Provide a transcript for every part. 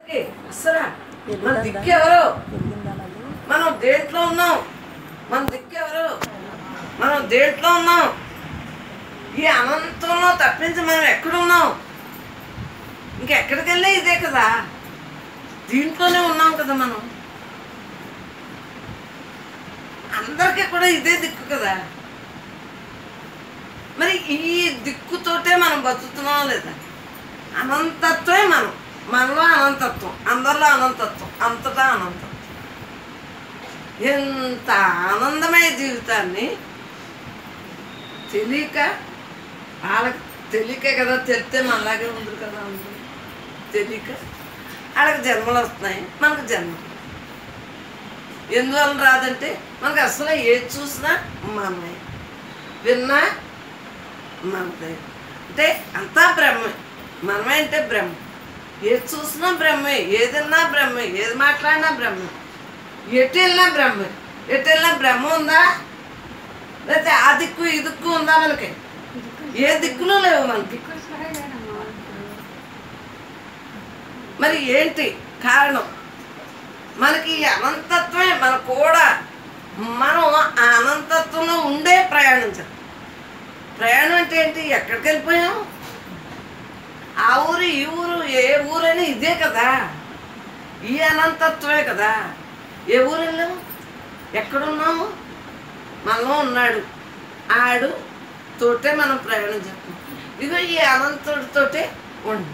అసలు మన దిక్కు ఎవరు పెరిగిందా మళ్ళీ మనం దేంట్లో ఉన్నాం మన దిక్కు ఎవరు మనం దేంట్లో ఉన్నాం ఈ అనంతంలో తప్పించి మనం ఎక్కడున్నాం ఇంకెక్కడికి వెళ్ళి ఇదే కదా దీంట్లోనే ఉన్నాం కదా మనం అందరికీ కూడా ఇదే దిక్కు కదా మరి ఈ దిక్కుతోటే మనం బతుకుతున్నాం లేదా అనంతత్వమే మనం మనలో అనంతత్వం అందరిలో అనంతత్వం అంతటా అనంతత్వం ఎంత ఆనందమయ జీవితాన్ని తెలియక వాళ్ళకి తెలియకే కదా తెలితే మనలాగే ఉంది కదా అందరూ తెలియక వాళ్ళకి జన్మలు వస్తున్నాయి మనకు జన్మ ఎందువల్ల రాదంటే మనకు అసలు ఏది చూసినా మనమే విన్నా మనదే అంటే అంతా బ్రహ్మే మనమే అంటే బ్రహ్మ ఏది చూసినా బ్రహ్మే ఏదన్నా బ్రహ్మే ఏది మాట్లాడినా బ్రహ్మే ఎటు వెళ్ళినా బ్రహ్మే ఎటు వెళ్ళినా బ్రహ్మ ఉందా లేకపోతే ఆ దిక్కు ఈ దిక్కు ఉందా మనకి ఏ దిక్కులు లేవు మనకి మరి ఏంటి కారణం మనకి ఈ అనంతత్వమే మన కూడా మనం ఆ అనంతత్వంలో ఉండే ప్రయాణించాలి ప్రయాణం అంటే ఏంటి ఎక్కడికి వెళ్ళిపోయాం ఆ ఊరు ఈ ఊరు ఏ ఊరైనా ఇదే కదా ఈ అనంతత్వమే కదా ఏ ఊరు వెళ్ళాము ఎక్కడున్నాము మనలో ఉన్నాడు ఆడు తోటే మనం ప్రయాణం చేస్తాం ఇదిగో ఈ అనంతుడితోటే ఉండు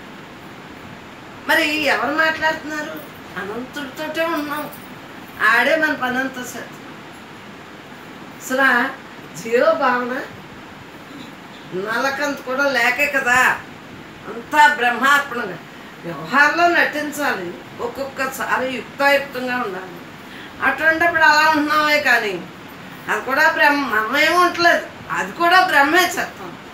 మరి ఎవరు మాట్లాడుతున్నారు అనంతుడితోటే ఉన్నాం ఆడే మన పనంతా చేస్తాం అసలు జీరో భావన నలకంత కూడా లేకే కదా అంతా బ్రహ్మార్పణగా వ్యవహారంలో నటించాలి ఒక్కొక్కసారి యుక్తాయుక్తంగా ఉండాలి అటువంటిప్పుడు అలా ఉంటున్నామే కానీ అది కూడా బ్రహ్మ మనమేమి ఉండలేదు అది కూడా బ్రహ్మే చెప్తాం